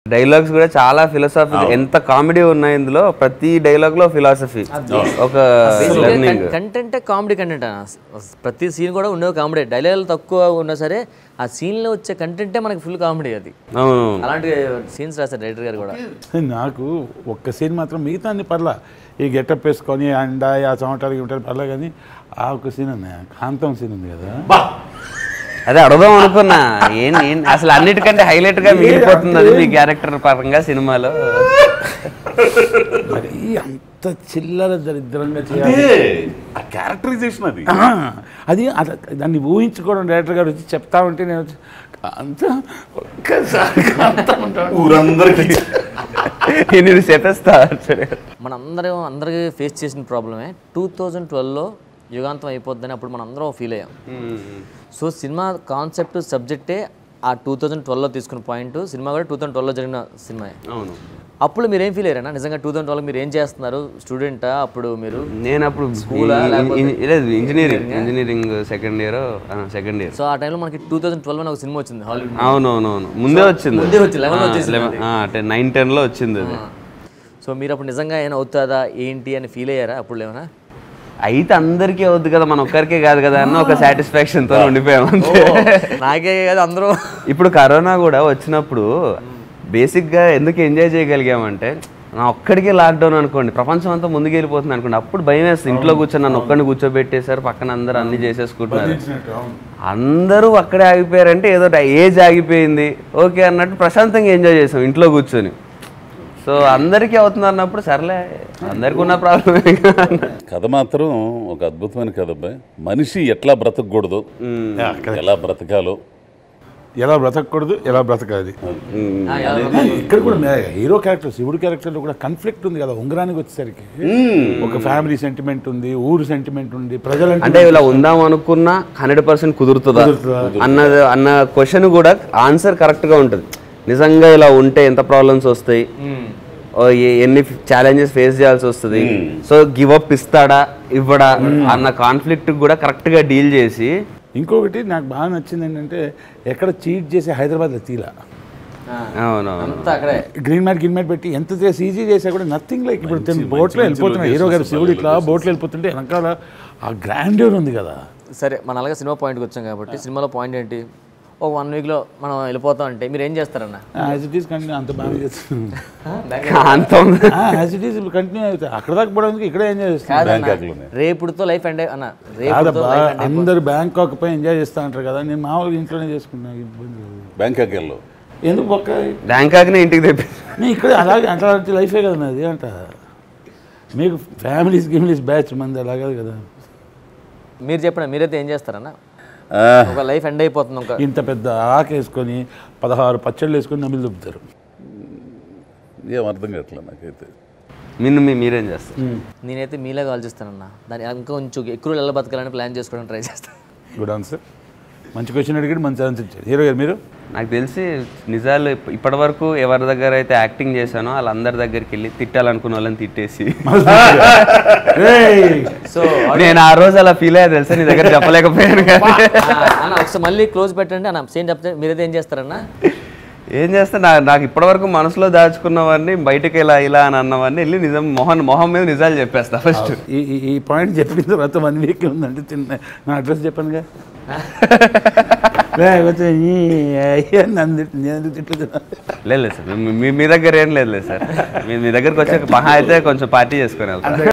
Dialogues కూడా చాలా philosophy ఎంత కామెడీ ఉన్నాయి ఇందులో ప్రతి డైలాగ్ లో ఫిలాసఫీ ఒక లెర్నింగ్ కంటెంటే కామెడీ కంటెంట్ ప్రతి సీన్ కూడా ఉండేవి కామెడీ డైలాగ్ తక్కువ ఉన్నా సరే ఆ సీన్లో వచ్చే కంటెంటే మనకి ఫుల్ కామెడీ అది అవును అలాంటి సీన్స్ రాశారు డైరెక్టర్ గారు కూడా నాకు ఒక్క సీన్ మాత్రం మిగతా అన్ని పర్లా ఈ గెటప్ వేసుకొని అండ ఆ చమటాలు గిమటాలు పర్లా కానీ ఆ ఒక్క సీన్ అన్న కాంతం సీన్ ఉంది కదా అదే అడగదాం అనుకున్నా ఏం ఏం- అసలు అన్నిటికంటే హైలైట్ గా మిగిలిపోతుంది అది మీ క్యారెక్టర్ పరంగా సినిమాలో మరి అంత చిల్లర దరిద్రంగా చేయాలి అదే ఆ క్యారెక్టరైజేషన్ అది ఆ, అది అద- దాన్ని ఊహించుకోవడం డైరెక్టర్ గారు వచ్చి చెప్తా ఉంటే నేను వచ్చి, అంత ఒక్కసారి కాంతం ఉంటాను ఊరందరికీ నేను చెప్పేస్తా సరే మనందరం అందరికీ ఫేస్ చేసిన ప్రాబ్లమే టూ థౌజండ్ ట్వెల్వ్లో యుగాంతం అయిపోద్దని అప్పుడు మనం అందరం ఫీల్ అయ్యాం సో సినిమా కాన్సెప్ట్ సబ్జెక్టే ఆ టూ థౌజండ్ ట్వెల్వ్లో తీసుకున్న పాయింట్ సినిమా కూడా టూ థౌజండ్ ట్వెల్వ్లో జరిగిన సినిమా అవును అప్పుడు మీరు ఏం ఫీల్ అయ్యారా నిజంగా టూ థౌజండ్ ట్వెల్వ్ మీరు ఏం చేస్తున్నారు స్టూడెంటా అప్పుడు మీరు నేను అప్పుడు School ఆ, ఇ- లేకపోతే ఇ- లేదు engineering engineering second year second year so ఆ టైంలో మనకి టూ థౌజండ్ ట్వెల్వ్ ఒక సినిమా వచ్చింది హాలీవుడ్ అవునవునవును ముందే వచ్చింది ముందే వచ్చింది, 11 లో వచ్చేసింది అంటే నైన్ టెన్ లో వచ్చింది అది సో మీరు అప్పుడు నిజంగా ఏమైనా అవుతుందా ఏంటి అని ఫీల్ అయ్యారా అప్పుడు ఏమైనా అయితే అందరికీ అవుద్ది కదా మన ఒక్కరికే కాదు కదా అన్న ఒక సాటిస్ఫాక్షన్ తో ఉండిపోయాం అంతే నాకే కాదు అందరూ ఇప్పుడు కరోనా కూడా వచ్చినప్పుడు బేసిక్ గా ఎందుకు ఎంజాయ్ చేయగలిగామంటే నా ఒక్కడికే లాక్డౌన్ అనుకోండి ప్రపంచం అంతా ముందుకు వెళ్ళిపోతుంది అనుకోండి అప్పుడు భయం వేస్తుంది ఇంట్లో కూర్చొని నన్ను ఒక్కడిని కూర్చోబెట్టేశారు పక్కన అందరూ అన్ని చేసేసుకుంటున్నారు అందరూ అక్కడే ఆగిపోయారంటే ఏదో ఏజ్ ఆగిపోయింది ఓకే అన్నట్టు ప్రశాంతంగా ఎంజాయ్ చేసాం ఇంట్లో కూర్చొని సో అందరికీ అవుతుంది అన్నప్పుడు సర్లే అందరికీ ఉన్న ప్రాబ్లమే కథ మాత్రం ఒక అద్భుతమైన కథ అబ్బాయి మనిషి ఎట్లా బ్రతకూడదు ఎలా బ్రతకాలో ఎలా బ్రతకూడదు ఎలా బ్రతకాలి ఇక్కడ కూడా మే- హీరో క్యారెక్టర్ శివుడు క్యారెక్టర్లో కూడా కాన్ఫ్లిక్ట్ ఉంది కదా ఉంగరానికి వచ్చేసరికి ఒక ఫ్యామిలీ సెంటిమెంట్ ఉంది ఊరు సెంటిమెంట్ ఉంది ప్రజలంటే అంటే ఇలా ఉందాం అనుకున్నా హండ్రెడ్ పర్సెంట్ కుదురుతుందా అన్నది అన్న క్వశ్చన్ కూడా ఆన్సర్ కరెక్ట్ గా ఉంటుంది నిజంగా ఇలా ఉంటే ఎంత ప్రాబ్లమ్స్ వస్తాయి ఓ ఏ- ఎన్ని ఛాలెంజెస్ ఫేస్ చేయాల్సి వస్తుంది సో గివ్ అప్ ఇస్తాడా ఇవ్వడా అన్న కాన్ఫ్లిక్ట్ కూడా కరెక్ట్ గా డీల్ చేసి ఇంకొకటి నాకు బాగా నచ్చింది ఏంటంటే ఎక్కడ చీట్ చేసి హైదరాబాద్లో తీలా అవునవును అంతా అక్కడే గ్రీన్ మ్యాట్ గ్రీన్ మ్యాట్ పెట్టి ఎంత సీజీ చేసా కూడా నథింగ్ లైక్ ఇప్పుడు తిను బోట్లో వెళ్ళిపోతున్నాడు హీరో గారు శివుడు ఇట్లా బోట్లో వెళ్ళిపోతుంటే వెనకాల ఆ గ్రాండ్యూర్ ఉంది కదా సరే మన అలాగే సినిమా పాయింట్కి వచ్చాం కాబట్టి సినిమాలో పాయింట్ ఏంటి ఒక వన్ వీక్లో మనం వెళ్ళిపోతాం అంటే మీరు ఏం చేస్తారన్న యాజ్ ఇట్ ఈస్ కంటిన్యూ అంత బాగా చేస్తుంది కాంతం యాజ్ ఇట్ ఈస్ కంటిన్యూ అవుతాయి అక్కడ దాకా పోవడానికి ఇక్కడే ఎంజాయ్ చేస్తాను బ్యాంకాక్లోనే రేపుడుతో లైఫ్ ఎండ్ అన్న రేపుడుతో కాదబ్బా లైఫ్ ఎండ్ అందరు బ్యాంకాక్ పోయి ఎంజాయ్ చేస్తా అంటారు కదా నేను మామూలుగా ఇంట్లోనే చేసుకున్నా ఇబ్బంది లేదు. బ్యాంకాక్ వెళ్ళు ఎందుకు ఒక్క బ్యాంకాక్నే ఇంటికి తెప్పి నేను ఇక్కడ అలాగే అలాంటి లైఫే కదా నాది అంట మీకు ఫ్యామిలీస్ గిమిలీస్ బ్యాచ్ మంది అలాగే కదా మీరు చెప్పండి మీరైతే ఏం చేస్తారన్న ఆ, ఒక లైఫ్ ఎండ్ అయిపోతుంది ఒక ఇంత పెద్ద ఆకు వేసుకొని పదహారు పచ్చళ్ళు వేసుకొని నమిలి దుబ్బుతారు ఏం అర్థం కావట్లేదు నాకైతే నిన్ను మీ- మీరేం చేస్తారు నేనైతే మీలాగా ఆలోచిస్తానన్న దాని ఇంకా కొంచెం ఎక్కువ ఎలా బతకాలని ప్లాన్ చేసుకోవడానికి ట్రై చేస్తాను గుడ్ ఆన్సర్ మంచి క్వశ్చన్ అడిగాడు మంచి ఆన్సర్ ఇచ్చారు హీరో గారు మీరు నాకు తెలిసి నిజాలు ఇప్ప- ఇప్పటి వరకు ఎవరి దగ్గర అయితే యాక్టింగ్ చేశానో వాళ్ళందరి దగ్గరికి వెళ్ళి తిట్టాలనుకున్న వాళ్ళని తిట్టేసి సో నేను ఆ రోజు అలా ఫీల్ అయ్యా తెలుసా నీ దగ్గర చెప్పలేకపోయాను కానీ అన్న ఒకసారి మళ్ళీ క్లోజ్ పెట్టండి అన్న సేమ్ చెప్తే మీరైతే ఏం చేస్తారన్న ఏం చేస్తా నా నాకు ఇప్పటివరకు మనసులో దాచుకున్నవన్నీ బయటకి ఇలా ఇలా అని అన్నవన్నీ వెళ్ళి నిజం మొహన్ మొహం మీద నిజాలు చెప్పేస్తా ఫస్ట్ ఈ ఈ- ఈ పాయింట్ చెప్పిన తర్వాత వన్ వీక్ ఉందంటే తిన్న నా అడ్రస్ చెప్పానుగా లేకపోతే ఈ అయ్యా నన్ను తిట్టు- నేను ఎందుకు తిట్టుతున్నా లేదు లేదు సార్ మీ- మీ మీ దగ్గర ఏం లేదు లేదు సార్ మీ మీ దగ్గరకు వచ్చాక మహా అయితే కొంచెం పార్టీ చేసుకుని వెళ్తాను